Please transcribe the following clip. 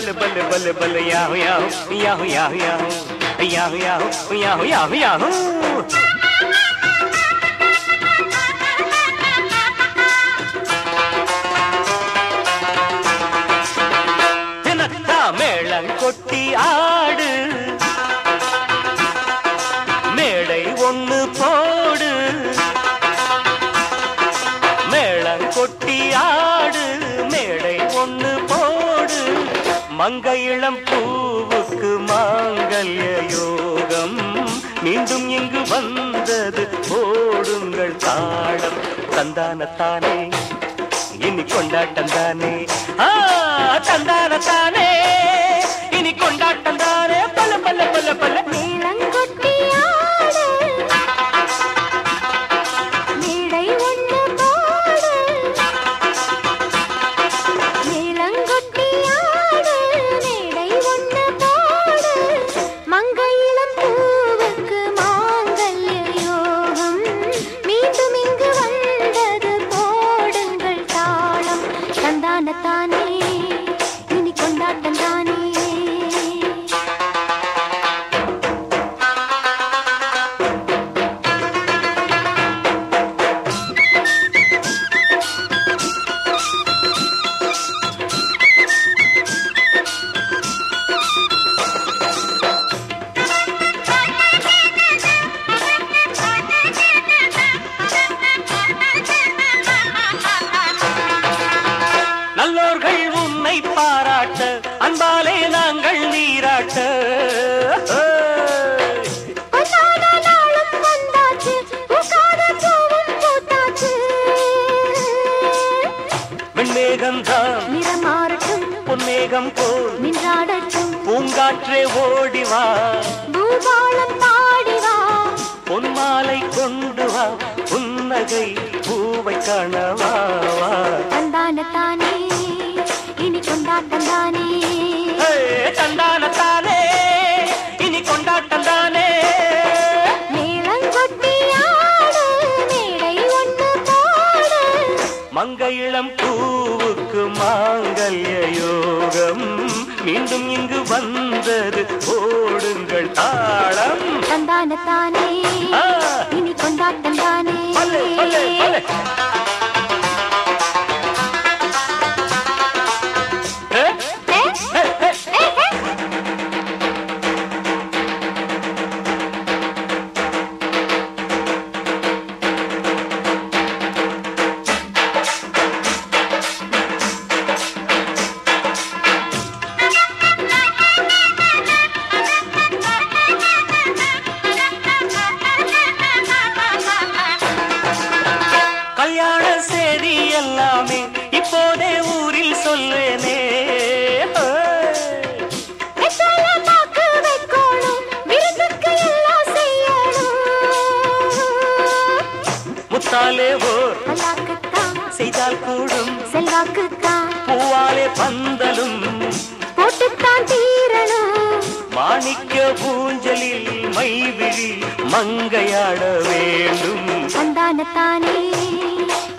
பல்ல பல்ல பல்ல பல்ல யாஹு யாஹு யாஹு யாஹு யாஹு யாஹு யாஹு யாஹு யாஹு யாஹு தினத்தா மேளம் கொட்டி ஆடு மேடை ஒண்ணு போடு மேளம் கொட்டி ஆடு மேடை ஒண்ணு போடு மங்க இளம் பூவுக்கு மாங்கல்ய யோகம் மீண்டும் இங்கு வந்தது போடுங்கள் தாளம் தந்தானத்தானே இனி கொண்டாட்டம் தானே ஆ தந்தானத்தானே இனி கொண்டாட்டம் தானே பல பல பல பல மேளங்கொட்டி ஆடு மேடை ஒன்று போடு மேளங்கொட்டி ஆடு மேடை ஒன்று போடு மங்கையிளம் பூவுக்கு மாங்கல்ய யோகம் மீண்டும் இங்கு வந்தது போடுங்கள் தாளம் தந்தானத்தானே இனி கொண்டாட்டம் தானே நல்லோர்கள் உன்னை பாராட்ட அன்பாலே நாங்கள் நீராட்ட பொன்னான நாளும் வந்தாச்சு பூக்காத பூவும் பூத்தாச்சு வெண்மேகம்தான் நிறமாறட்டும் பொன்மேகம் போல் நின்றாடட்டும் பூங்காற்றே ஓடிவா பூபாலம் பாடிவா பொன்மாலை கொண்டு வா புன்னகை பூவை காணவா வா. தந்தான தானே இனி கொண்டாட்டம் தானே ஹே, தந்தானத்தானே இனி கொண்டாட்டம் தானே மேளங்கொட்டி ஆடு மேடை ஒன்று போடு மங்க இளம் பூவுக்கு மாங்கல்ய யோகம் மீண்டும் இங்கு வந்தது ஓடுங்கள் தாளம் தந்தான தானே ஆ. இனி கொண்டாட்டம் தானே பல்லே பல்லே பல்லே ஏ, ஏ, ஏ, ஏ. ஏ, ஏ. கல்யாண செய்தி எல்லாமே இப்போதே ஊரில் சொல்வேனே ஹே. வெத்தலை பாக்கு வைக்கோணும், விருந்துக்கு எல்லாம் செய்யணும். முத்தாலே ஓர் பல்லாக்குத்தான், செய்தால் கூடும் செல்வாக்குத்தான், பூவாலே பந்தலும் போட்டுத்தான் தீரணும். மாணிக்க பூஞ்சலில் மைவிழி மங்கையாட வேண்டும் சந்தானத்தானே